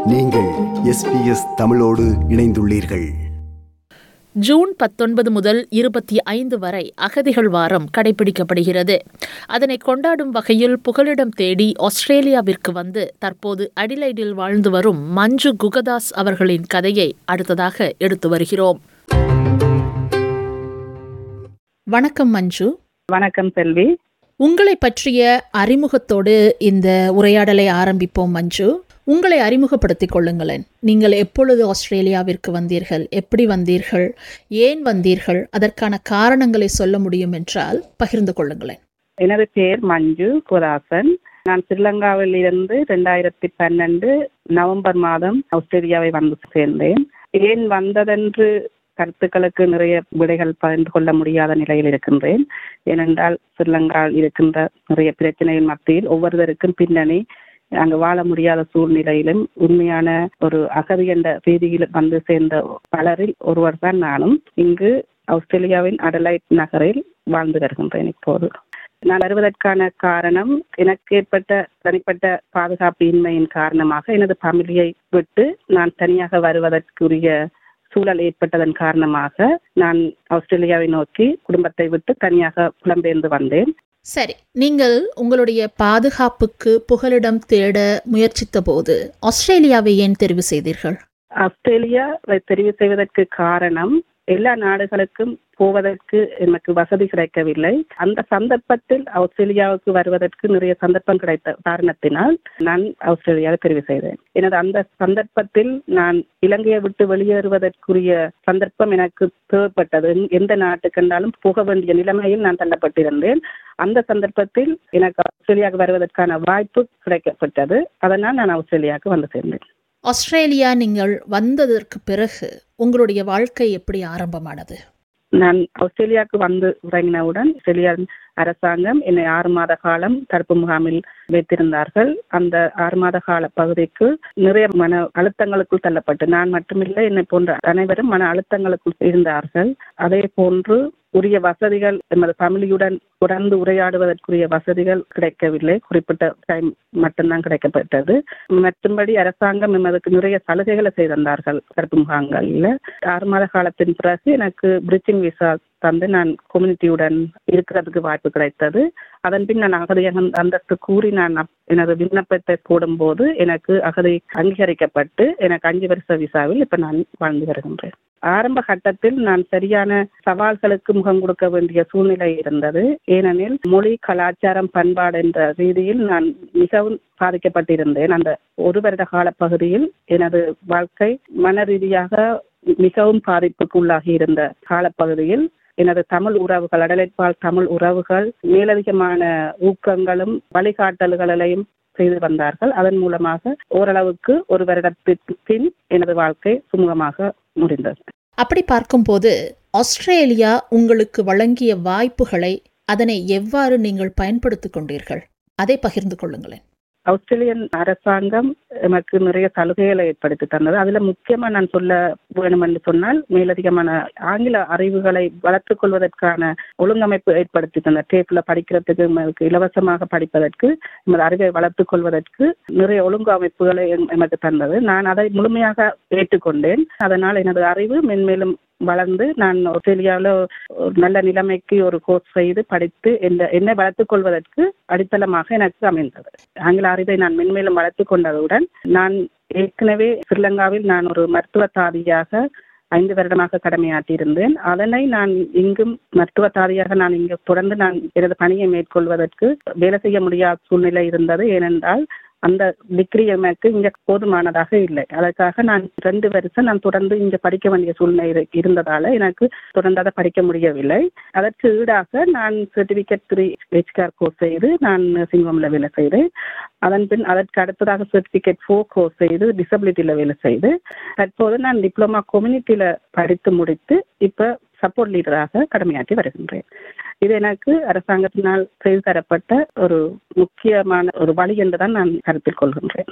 நீங்கள் எஸ்பிஎஸ் தமிழோடு இணைந்துள்ளீர்கள் ஜூன் பத்தொன்பது முதல் இருபத்தி ஐந்து வரை அகதிகள் வாரம் கடைபிடிக்கப்படுகிறது அதனை கொண்டாடும் வகையில் புகலிடம் தேடி ஆஸ்திரேலியாவிற்கு வந்து தற்போது அடிலைடில் வாழ்ந்து வரும் மஞ்சு குகதாஸ் அவர்களின் கதையை அடுத்ததாக எடுத்து வருகிறோம் வணக்கம் மஞ்சு வணக்கம் செல்வி உங்களை பற்றிய அறிமுகத்தோடு இந்த உரையாடலை ஆரம்பிப்போம் மஞ்சு உங்களை அறிமுகப்படுத்திக் கொள்ளுங்களேன் நீங்கள் எப்பொழுது ஆஸ்திரேலியாவிற்கு வந்தீர்கள் எப்படி வந்தீர்கள் ஏன் வந்தீர்கள் அதற்கான காரணங்களை சொல்ல முடியும் என்றால் பகிர்ந்து கொள்ளுங்களேன் எனது பேர் மஞ்சு குராசன் நான் ஸ்ரீலங்காவில் இருந்து ரெண்டாயிரத்தி பன்னெண்டு நவம்பர் மாதம் ஆஸ்திரேலியாவை வந்து சேர்ந்தேன் ஏன் வந்ததென்று கருத்துக்களுக்கு நிறைய விடைகள் பகிர்ந்து கொள்ள முடியாத நிலையில் இருக்கின்றேன் ஏனென்றால் ஸ்ரீலங்காவில் இருக்கின்ற நிறைய பிரச்சனையின் மத்தியில் ஒவ்வொருவருக்கும் பின்னணி அங்கு வாழ முடியாத சூழ்நிலையிலும் உண்மையான ஒரு அகதி என்ற ரீதியில் வந்து சேர்ந்த பலரில் ஒருவர் தான் நானும் இங்கு ஆஸ்திரேலியாவின் அடலைட் நகரில் வாழ்ந்து வருகின்றேன் இப்போது நான் வருவதற்கான காரணம் எனக்கு ஏற்பட்ட தனிப்பட்ட பாதுகாப்பு இன்மையின் காரணமாக எனது ஃபேமிலியை விட்டு நான் தனியாக வருவதற்குரிய சூழல் ஏற்பட்டதன் காரணமாக நான் ஆஸ்திரேலியாவை நோக்கி குடும்பத்தை விட்டு தனியாக புலம்பெயர்ந்து வந்தேன் சரி நீங்கள் உங்களுடைய பாதுகாப்புக்கு புகலிடம் தேட முயற்சித்த போது ஆஸ்திரேலியாவை ஏன் தெரிவு செய்தீர்கள் ஆஸ்திரேலியா தெரிவு செய்வதற்கு காரணம் எல்லா நாடுகளுக்கும் போவதற்கு எனக்கு வசதி கிடைக்கவில்லை அந்த சந்தர்ப்பத்தில் ஆஸ்திரேலியாவுக்கு வருவதற்கு நிறைய சந்தர்ப்பம் கிடைத்த காரணத்தினால் நான் ஆஸ்திரேலியாவை தெரிவு செய்தேன் எனது அந்த சந்தர்ப்பத்தில் நான் இலங்கையை விட்டு வெளியேறுவதற்குரிய சந்தர்ப்பம் எனக்கு தேவைப்பட்டது எந்த நாட்டுக்கென்றாலும் போக வேண்டிய நிலைமையில் நான் தள்ளப்பட்டிருந்தேன் அந்த சந்தர்ப்பத்தில் எனக்கு ஆஸ்திரேலியாவுக்கு வருவதற்கான வாய்ப்பு கிடைக்கப்பட்டது அதனால் நான் ஆஸ்திரேலியாவுக்கு வந்து சேர்ந்தேன் ஆஸ்திரேலியா நீங்கள் வந்ததற்கு பிறகு உங்களுடைய வாழ்க்கை எப்படி ஆரம்பமானது நான் ஆஸ்திரேலியாவுக்கு வந்து இறங்கினவுடன் ஆஸ்திரேலியா அரசாங்கம் என்னை ஆறு மாத காலம் தடுப்பு முகாமில் வைத்திருந்தார்கள் அந்த ஆறு மாத கால பகுதிக்கு நிறைய மன அழுத்தங்களுக்குள் தள்ளப்பட்டு நான் மட்டுமில்லை என்னை போன்ற அனைவரும் மன அழுத்தங்களுக்குள் இருந்தார்கள் அதே போன்று உரிய வசதிகள் எமது ஃபேமிலியுடன் தொடர்ந்து உரையாடுவதற்குரிய வசதிகள் கிடைக்கவில்லை குறிப்பிட்ட டைம் மட்டும்தான் கிடைக்கப்பட்டது மற்றும்படி அரசாங்கம் எமதுக்கு நிறைய சலுகைகளை செய்திருந்தார்கள் தடுப்பு முகாம்களில் ஆறு மாத காலத்தின் பிறகு எனக்கு பிரிட்ஜிங் விசா தந்து நான் கம்யூனிட்டியுடன் இருக்கிறதுக்கு வாய்ப்பு கிடைத்தது அதன் பின் நான் அகதி அந்தஸ்து கூறி நான் எனது விண்ணப்பத்தை போடும்போது எனக்கு அகதி அங்கீகரிக்கப்பட்டு எனக்கு அஞ்சு வருஷ விசாவில் இப்ப நான் வாழ்ந்து வருகின்றேன் ஆரம்ப கட்டத்தில் நான் சரியான சவால்களுக்கு முகம் கொடுக்க வேண்டிய சூழ்நிலை இருந்தது ஏனெனில் மொழி கலாச்சாரம் பண்பாடு என்ற ரீதியில் நான் மிகவும் பாதிக்கப்பட்டிருந்தேன் அந்த ஒரு வருட கால பகுதியில் எனது வாழ்க்கை மன ரீதியாக மிகவும் பாதிப்புக்கு உள்ளாகி இருந்த காலப்பகுதியில் எனது தமிழ் உறவுகள் அடலைப்பால் தமிழ் உறவுகள் மேலதிகமான ஊக்கங்களும் வழிகாட்டல்களையும் செய்து வந்தார்கள் அதன் மூலமாக ஓரளவுக்கு ஒரு வருடத்திற்கு பின் எனது வாழ்க்கை சுமூகமாக முடிந்தது அப்படி பார்க்கும்போது ஆஸ்திரேலியா உங்களுக்கு வழங்கிய வாய்ப்புகளை அதனை எவ்வாறு நீங்கள் பயன்படுத்திக் கொண்டீர்கள் அதை பகிர்ந்து கொள்ளுங்களேன் ஆஸ்திரேலியன் அரசாங்கம் எனக்கு நிறைய சலுகைகளை ஏற்படுத்தி தந்தது அதுல முக்கியமா நான் சொல்ல வேணும் என்று சொன்னால் மேலதிகமான ஆங்கில அறிவுகளை வளர்த்துக் கொள்வதற்கான ஒழுங்கமைப்பு ஏற்படுத்தி தந்த டேப்ல படிக்கிறதுக்கு எமக்கு இலவசமாக படிப்பதற்கு எமது அறிவை வளர்த்துக் கொள்வதற்கு நிறைய ஒழுங்கமைப்புகளை எமக்கு தந்தது நான் அதை முழுமையாக ஏற்றுக்கொண்டேன் அதனால் எனது அறிவு மென்மேலும் வளர்ந்து நான் ஆஸ்திரேலியாவில் ஒரு நல்ல நிலைமைக்கு ஒரு கோர்ஸ் செய்து படித்து என்ன என்னை வளர்த்துக் கொள்வதற்கு அடித்தளமாக எனக்கு அமைந்தது ஆங்கில அறிவை நான் மென்மேலும் வளர்த்துக் கொண்டதுடன் நான் ஏற்கனவே ஸ்ரீலங்காவில் நான் ஒரு மருத்துவ தாதியாக ஐந்து வருடமாக கடமையாற்றியிருந்தேன் அதனை நான் இங்கும் மருத்துவ தாதியாக நான் இங்கு தொடர்ந்து நான் எனது பணியை மேற்கொள்வதற்கு வேலை செய்ய முடியாத சூழ்நிலை இருந்தது ஏனென்றால் அந்த டிகிரி எனக்கு இங்க போதுமானதாக இல்லை அதற்காக நான் ரெண்டு வருஷம் நான் தொடர்ந்து இங்க படிக்க வேண்டிய சூழ்நிலை இருந்ததால எனக்கு தொடர்ந்து அதை படிக்க முடியவில்லை அதற்கு ஈடாக நான் சர்டிபிகேட் த்ரீ ஹெச்கார் கோர்ஸ் செய்து நான் நர்சிங் ஹோம்ல வேலை செய்தேன் அதன் பின் அதற்கு அடுத்ததாக சர்டிபிகேட் ஃபோர் கோர்ஸ் செய்து டிசபிலிட்டியில வேலை செய்து தற்போது நான் டிப்ளமா கம்யூனிட்டியில படித்து முடித்து இப்ப சப்போர்ட் லீடராக கடமையாற்றி வருகின்றேன் இது எனக்கு அரசாங்கத்தினால் செய்து தரப்பட்ட ஒரு முக்கியமான ஒரு வழி என்றுதான் நான் கருத்தில் கொள்கின்றேன்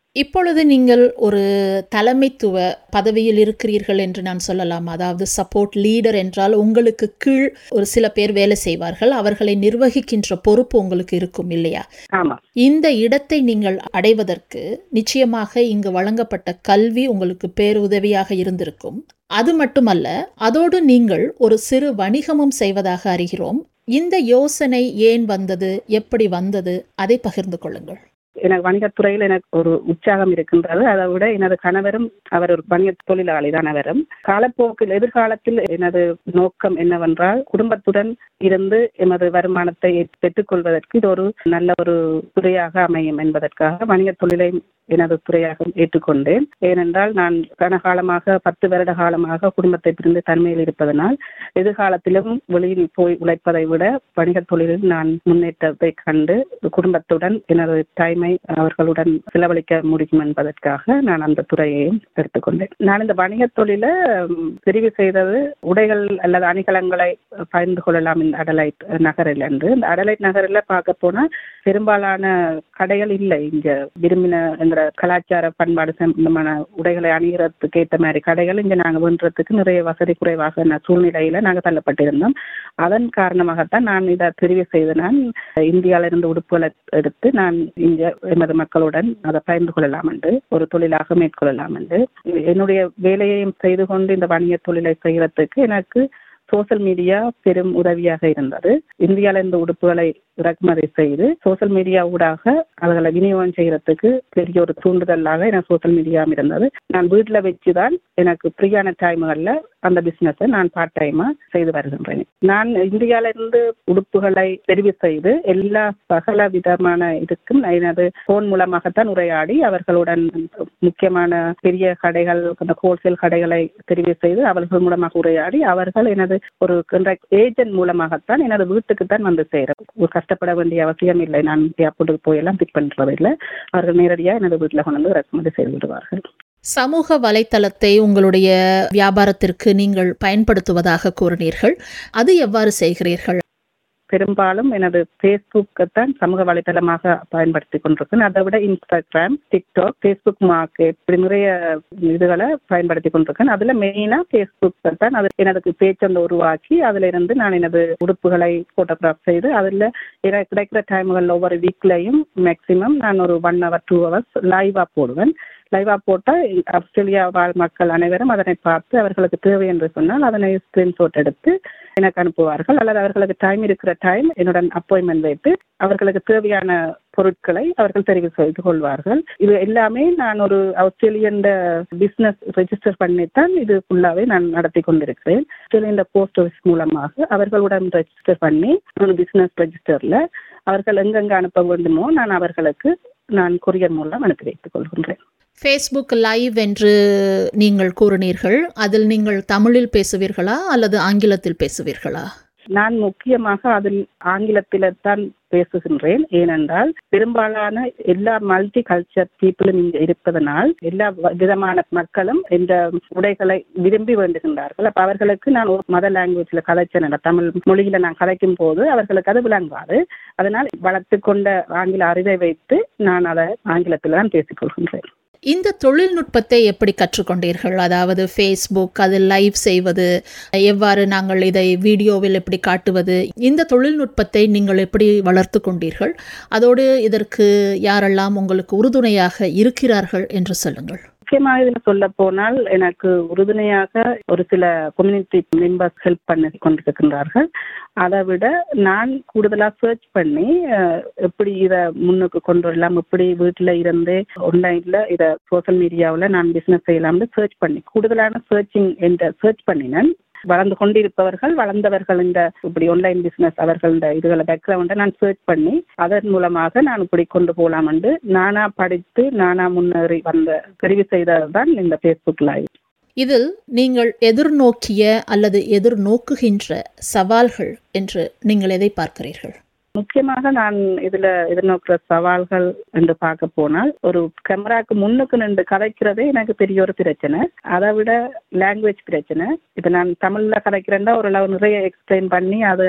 இப்பொழுது நீங்கள் ஒரு தலைமைத்துவ பதவியில் இருக்கிறீர்கள் என்று நான் சொல்லலாம் அதாவது சப்போர்ட் லீடர் என்றால் உங்களுக்கு கீழ் ஒரு சில பேர் வேலை செய்வார்கள் அவர்களை நிர்வகிக்கின்ற பொறுப்பு உங்களுக்கு இருக்கும் இல்லையா ஆமா இந்த இடத்தை நீங்கள் அடைவதற்கு நிச்சயமாக இங்கு வழங்கப்பட்ட கல்வி உங்களுக்கு பேருதவியாக இருந்திருக்கும் அது மட்டுமல்ல அதோடு நீங்கள் ஒரு சிறு வணிகமும் செய்வதாக அறிகிறோம் இந்த யோசனை ஏன் வந்தது எப்படி வந்தது அதை பகிர்ந்து கொள்ளுங்கள் எனக்கு வணிகத்துறையில் எனக்கு ஒரு உற்சாகம் இருக்கின்றது அதை விட எனது கணவரும் அவர் ஒரு வணிக தொழிலாளி தான் அவரும் காலப்போக்கில் எதிர்காலத்தில் எனது நோக்கம் என்னவென்றால் குடும்பத்துடன் இருந்து எமது வருமானத்தை பெற்றுக்கொள்வதற்கு இது ஒரு நல்ல ஒரு துறையாக அமையும் என்பதற்காக வணிக தொழிலை எனது துறையாக ஏற்றுக்கொண்டேன் ஏனென்றால் நான் கனகாலமாக பத்து வருட காலமாக குடும்பத்தை பிரிந்து தனிமையில் இருப்பதனால் எதிர்காலத்திலும் வெளியில் போய் உழைப்பதை விட வணிக தொழிலில் நான் முன்னேற்றத்தை கண்டு குடும்பத்துடன் எனது டைமை அவர்களுடன் செலவழிக்க முடியும் என்பதற்காக நான் அந்த துறையையும் எடுத்துக்கொண்டேன் நான் இந்த வணிக தொழில ம், தெரிவு செய்தது உடைகள் அல்லது அணிகலன்களை பகிர்ந்து கொள்ளலாம் இந்த அடலைட் நகரில் என்று இந்த அடலைட் நகரில் பார்க்க போனா பெரும்பாலான கடைகள் இல்லை இங்க விரும்பின எங்கிற கலாச்சார பண்பாடு சம்பந்தமான உடைகளை அணிகிறதுக்கு ஏற்ற மாதிரி கடைகள் இங்க நாங்க வேண்டுறதுக்கு நிறைய வசதி குறைவாக ந- சூழ்நிலையில நாங்க தள்ளப்பட்டிருந்தோம் அதன் காரணமாகத்தான் நான் இதை தெரிவு செய்து நான் இந்தியாவில இருந்து உடுப்புகளை எடுத்து நான் இங்க எமது மக்களுடன் அதை பகிர்ந்து கொள்ளலாம் என்று ஒரு தொழிலாக மேற்கொள்ளலாம் என்று என்னுடைய வேலையையும் செய்து கொண்டு இந்த வணிக தொழிலை செய்யறதுக்கு எனக்கு சோஷியல் மீடியா பெரும் உதவியாக இருந்தது இந்தியாவில இருந்து உடுப்புகளை இறக்குமதி செய்து சோஷியல் மீடியா ஊடாக அதுகளை விநியோகம் செய்யறதுக்கு பெரிய ஒரு தூண்டுதலாக எனக்கு சோஷியல் மீடியாவும் இருந்தது நான் வீட்டில் வச்சுதான் எனக்கு ஃப்ரீயான டைம்களில் அந்த பிசினஸை நான் பார்ட் டைமா செய்து வருகின்றேன் நான் இந்தியாவில இருந்து உடுப்புகளை தெரிவு செய்து எல்லா சகல விதமான இதுக்கும் நான் எனது போன் மூலமாகத்தான் உரையாடி அவர்களுடன் முக்கியமான பெரிய கடைகள் அந்த ஹோல்சேல் கடைகளை தெரிவு செய்து அவர்கள் மூலமாக உரையாடி அவர்கள் எனது ஒரு ஏஜென்ட் மூலமாகத்தான் எனது வீட்டுக்கு தான் வந்து சேரும் கஷ்டப்பட வேண்டிய அவசியம் இல்லை நான் ஏர்போர்ட்டுக்கு போய் எல்லாம் பிக் பண்றது இல்லை அவர்கள் நேரடியாக எனது வீட்டில் கொண்டு வந்து இறக்குமதி செய்து விடுவார்கள் சமூக வலைத்தளத்தை உங்களுடைய வியாபாரத்திற்கு நீங்கள் பயன்படுத்துவதாக கூறினீர்கள் அது எவ்வாறு செய்கிறீர்கள் பெரும்பாலும் எனது ஃபேஸ்புக்கை தான் சமூக வலைதளமாக பயன்படுத்தி கொண்டிருக்கேன் அதை விட இன்ஸ்டாகிராம் டிக்டாக் ஃபேஸ்புக் மார்க்கெட் இப்படி நிறைய இதுகளை பயன்படுத்தி கொண்டிருக்கேன் அதுல மெயினா ஃபேஸ்புக்கை தான் அது எனது பேச்சொந்த உருவாக்கி அதுல இருந்து நான் எனது உடுப்புகளை போட்டோகிராஃப் செய்து அதுல எனக்கு கிடைக்கிற டைம்கள் ஒவ்வொரு வீக்லையும் மேக்சிமம் நான் ஒரு ஒன் ஹவர் டூ ஹவர்ஸ் லைவா போடுவேன் லைவா போட்டால் ஆஸ்திரேலியா வாழ் மக்கள் அனைவரும் அதனை பார்த்து அவர்களுக்கு தேவை என்று சொன்னால் அதனை ஸ்கிரீன்ஷாட் எடுத்து எனக்கு அனுப்புவார்கள் அல்லது அவர்களுக்கு டைம் இருக்கிற டைம் என்னுடன் அப்பாயின்மெண்ட் வைத்து அவர்களுக்கு தேவையான பொருட்களை அவர்கள் தெரிவு செய்து கொள்வார்கள் இது எல்லாமே நான் ஒரு ஆஸ்திரேலியன் பிசினஸ் ரெஜிஸ்டர் பண்ணித்தான் இது ஃபுல்லாவே நான் நடத்தி கொண்டிருக்கிறேன் ஆஸ்திரேலியன் போஸ்ட் ஆஃபீஸ் மூலமாக அவர்களுடன் ரெஜிஸ்டர் பண்ணி ஒரு பிசினஸ் ரெஜிஸ்டர்ல அவர்கள் எங்கெங்க அனுப்ப வேண்டுமோ நான் அவர்களுக்கு நான் கொரியர் மூலம் அனுப்பி வைத்துக் கொள்கின்றேன் ஃபேஸ்புக் லைவ் என்று நீங்கள் கூறினீர்கள் அதில் நீங்கள் தமிழில் பேசுவீர்களா அல்லது ஆங்கிலத்தில் பேசுவீர்களா நான் முக்கியமாக அதில் ஆங்கிலத்தில தான் பேசுகின்றேன் ஏனென்றால் பெரும்பாலான எல்லா மல்டி கல்ச்சர் பீப்புளும் இங்க இருப்பதனால் எல்லா வ- விதமான மக்களும் இந்த உடைகளை விரும்பி வேண்டுகின்றார்கள் அப்ப அவர்களுக்கு நான் ஒரு மத லாங்குவேஜ்ல கதைச்சேன் தமிழ் மொழியில நான் கதைக்கும் போது அவர்களுக்கு அது விளங்காது அதனால் வளர்த்து கொண்ட ஆங்கில அறிவை வைத்து நான் அதை ஆங்கிலத்தில் தான் பேசிக் கொள்கின்றேன் இந்த தொழில்நுட்பத்தை எப்படி கற்றுக்கொண்டீர்கள் அதாவது ஃபேஸ்புக் அதில் லைவ் செய்வது எவ்வாறு நாங்கள் இதை வீடியோவில் எப்படி காட்டுவது இந்த தொழில்நுட்பத்தை நீங்கள் எப்படி வளர்த்து கொண்டீர்கள் அதோடு இதற்கு யாரெல்லாம் உங்களுக்கு உறுதுணையாக இருக்கிறார்கள் என்று சொல்லுங்கள் முக்கியமாக இதில் சொல்ல போனால் எனக்கு உறுதுணையாக ஒரு சில கம்யூனிட்டி மெம்பர்ஸ் ஹெல்ப் பண்ணி கொண்டிருக்கின்றார்கள் அதை விட நான் கூடுதலாக சர்ச் பண்ணி அஹ், எப்படி இதை முன்னுக்கு கொண்டு வரலாம் எப்படி வீட்டில் இருந்தே ஆன்லைனில் இதை சோஷியல் மீடியாவில் நான் பிஸ்னஸ் செய்யலாம்னு சர்ச் பண்ணி கூடுதலான சர்ச்சிங் என்ற சர்ச் பண்ணினேன் வளர்ந்து கொண்டிருப்பவர்கள் வளர்ந்தவர்கள் இந்த இப்படி ஆன்லைன் பிசினஸ் அவர்கள் இந்த இதுகளை பேக்ரவுண்டை நான் சர்ச் பண்ணி அதன் மூலமாக நான் இப்படி கொண்டு போகலாம் என்று நானா படித்து நானா முன்னேறி வந்த தெரிவு செய்ததுதான் இந்த ஃபேஸ்புக் லைவ் இதில் நீங்கள் எதிர்நோக்கிய அல்லது எதிர்நோக்குகின்ற சவால்கள் என்று நீங்கள் எதை பார்க்கிறீர்கள் முக்கியமாக நான் இதுல எதிர்நோக்கிற சவால்கள் என்று பார்க்க போனால் ஒரு கேமராக்கு முன்னுக்கு நின்று கதைக்கிறதே எனக்கு பெரிய ஒரு பிரச்சனை அதை விட லாங்குவேஜ் பிரச்சனை இப்ப நான் தமிழ்ல கதைக்கிறேன்னா ஓரளவு நிறைய எக்ஸ்பிளைன் பண்ணி அதில்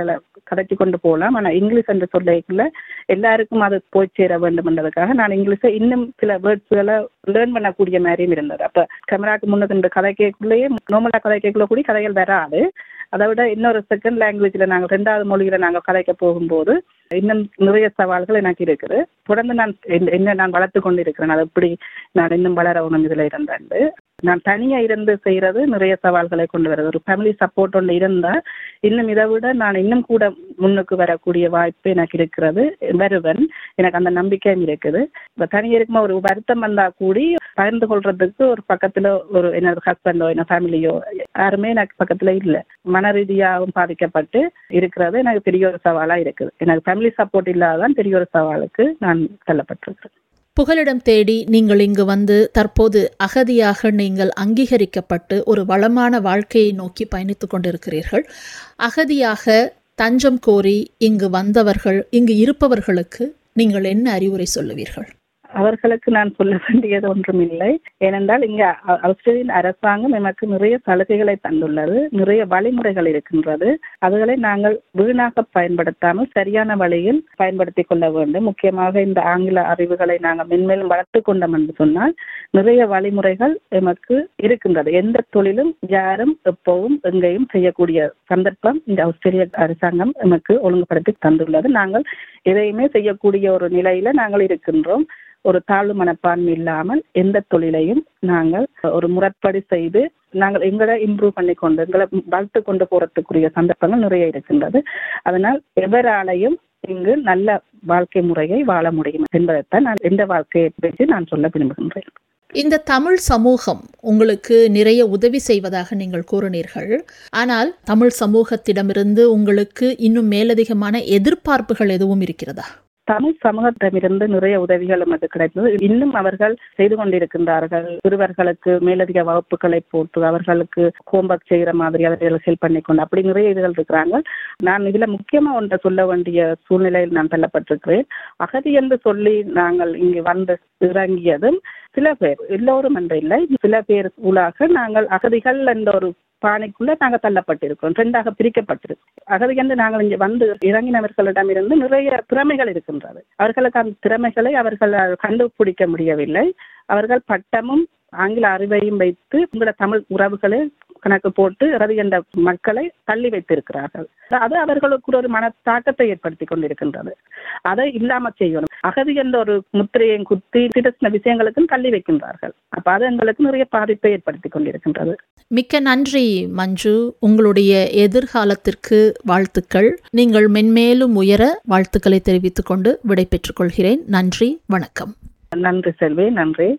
கதைச்சு கொண்டு போகலாம் ஆனா இங்கிலீஷ் என்ற சொல்லைக்குள்ள எல்லாருக்கும் அது போய் சேர வேண்டும் என்றதுக்காக நான் இங்கிலீஷை இன்னும் சில வேர்ட்ஸ்களை லேர்ன் பண்ணக்கூடிய மாதிரியும் இருந்தது அப்ப கேமராக்கு முன்னுக்கு இந்த கதை கேட்குள்ளேயே நார்மலா கதை கேட்கல கூடி கதைகள் வராது அதை விட இன்னொரு செகண்ட் லாங்குவேஜ்ல நாங்கள் ரெண்டாவது மொழியில நாங்கள் கதைக்க போகும்போது இன்னும் நிறைய சவால்கள் எனக்கு இருக்குது தொடர்ந்து நான் என்ன- என்ன நான் வளர்த்து கொண்டு இருக்கிறேன் அது எப்படி நான் இன்னும் வளரணும் இதுல இருந்தேன் நான் தனியா இருந்து செய்யறது நிறைய சவால்களை கொண்டு வருது ஒரு ஃபேமிலி சப்போர்ட் ஒன்று இருந்தா இன்னும் இதை விட நான் இன்னும் கூட முன்னுக்கு வரக்கூடிய வாய்ப்பு எனக்கு இருக்கிறது வருவன் எனக்கு அந்த நம்பிக்கையும் இருக்குது இப்ப தனியா இருக்கும்போது ஒரு வருத்தம் வந்தா கூடி பகிர்ந்து கொள்றதுக்கு ஒரு பக்கத்துல ஒரு என்னோட ஹஸ்பண்டோ என்ன ஃபேமிலியோ யாருமே எனக்கு பக்கத்துல இல்ல மன ரீதியாகவும் பாதிக்கப்பட்டு இருக்கிறது எனக்கு பெரிய ஒரு சவாலா இருக்குது எனக்கு ஃபேமிலி சப்போர்ட் இல்லாதான் பெரிய ஒரு சவாலுக்கு நான் தள்ளப்பட்டிருக்கிறேன் புகலிடம் தேடி நீங்கள் இங்கு வந்து தற்போது அகதியாக நீங்கள் அங்கீகரிக்கப்பட்டு ஒரு வளமான வாழ்க்கையை நோக்கி பயணித்துக் கொண்டிருக்கிறீர்கள் அகதியாக தஞ்சம் கோரி இங்கு வந்தவர்கள் இங்கு இருப்பவர்களுக்கு நீங்கள் என்ன அறிவுரை சொல்லுவீர்கள் அவர்களுக்கு நான் சொல்ல வேண்டியது ஒன்றும் இல்லை ஏனென்றால் இங்க அ- ஆஸ்திரேலியன் அரசாங்கம் எமக்கு நிறைய சலுகைகளை தந்துள்ளது நிறைய வழிமுறைகள் இருக்கின்றது அதுகளை நாங்கள் வீணாக பயன்படுத்தாமல் சரியான வழியில் பயன்படுத்திக் கொள்ள வேண்டும் முக்கியமாக இந்த ஆங்கில அறிவுகளை நாங்கள் மென்மேலும் வளர்த்து கொண்டோம் என்று சொன்னால் நிறைய வழிமுறைகள் எமக்கு இருக்கின்றது எந்த தொழிலும் யாரும் எப்பவும் எங்கேயும் செய்யக்கூடிய சந்தர்ப்பம் இந்த ஆஸ்திரேலிய அரசாங்கம் எமக்கு ஒழுங்குபடுத்தி தந்துள்ளது நாங்கள் எதையுமே செய்யக்கூடிய ஒரு நிலையில நாங்கள் இருக்கின்றோம் ஒரு தாழ்வு மனப்பான்மை இல்லாமல் எந்த தொழிலையும் நாங்கள் ஒரு முறைப்படி செய்து நாங்கள் எங்களை இம்ப்ரூவ் பண்ணி கொண்டு எங்களை வளர்த்து கொண்டு போறதுக்குரிய சந்தர்ப்பங்கள் நிறைய இருக்கின்றது அதனால் எவராலையும் இங்கு நல்ல வாழ்க்கை முறையை வாழ முடியும் என்பதைத்தான் நான் இந்த வாழ்க்கையை பற்றி நான் சொல்ல விரும்புகின்றேன் இந்த தமிழ் சமூகம் உங்களுக்கு நிறைய உதவி செய்வதாக நீங்கள் கூறினீர்கள் ஆனால் தமிழ் சமூகத்திடமிருந்து உங்களுக்கு இன்னும் மேலதிகமான எதிர்பார்ப்புகள் எதுவும் இருக்கிறதா தமிழ் சமூகத்திடமிருந்து நிறைய உதவிகள் நமக்கு கிடைத்தது இன்னும் அவர்கள் செய்து கொண்டிருக்கின்றார்கள் சிறுவர்களுக்கு மேலதிக வகுப்புகளை போட்டு அவர்களுக்கு ஹோம்ஒர்க் செய்கிற மாதிரி அவர்களை ஹெல்ப் பண்ணி கொண்டு அப்படி நிறைய இதுகள் இருக்கிறாங்க நான் இதுல முக்கியமா ஒன்றை சொல்ல வேண்டிய சூழ்நிலையில் நான் தள்ளப்பட்டிருக்கிறேன் அகதி என்று சொல்லி நாங்கள் இங்கு வந்து இறங்கியதும் சில பேர் எல்லோரும் என்று இல்லை சில பேர் ஊடாக நாங்கள் அகதிகள் என்ற ஒரு பானைக்குள்ள நாங்க தள்ளப்பட்டிருக்கிறோம் ரெண்டாக பிரிக்கப்பட்டிருக்கோம் அகதி என்று நாங்கள் இங்கே வந்து இறங்கினவர்களிடமிருந்து நிறைய திறமைகள் இருக்கின்றது அவர்களுக்கு அந்த திறமைகளை அவர்கள் கண்டுபிடிக்க முடியவில்லை அவர்கள் பட்டமும் ஆங்கில அறிவையும் வைத்து உங்களோட தமிழ் உறவுகளை கணக்கு போட்டு இறதி என்ற மக்களை தள்ளி வைத்திருக்கிறார்கள் அது அவர்களுக்கு ஒரு மன தாக்கத்தை ஏற்படுத்தி கொண்டிருக்கின்றது அதை இல்லாம செய்யணும் அகதி என்ற ஒரு முத்திரையை குத்தி சின்ன சின்ன விஷயங்களுக்கும் தள்ளி வைக்கின்றார்கள் அப்ப அது எங்களுக்கு நிறைய பாதிப்பை ஏற்படுத்தி கொண்டிருக்கின்றது மிக்க நன்றி மஞ்சு உங்களுடைய எதிர்காலத்திற்கு வாழ்த்துக்கள் நீங்கள் மென்மேலும் உயர வாழ்த்துக்களை தெரிவித்துக் கொண்டு விடை பெற்றுக் கொள்கிறேன் நன்றி வணக்கம் நன்றி செல்வி நன்றி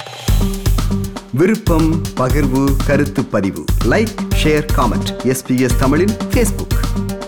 விருப்பம் பகிர்வு கருத்து பதிவு லைக் ஷேர் காமெண்ட் எஸ்பிஎஸ் தமிழின் ஃபேஸ்புக்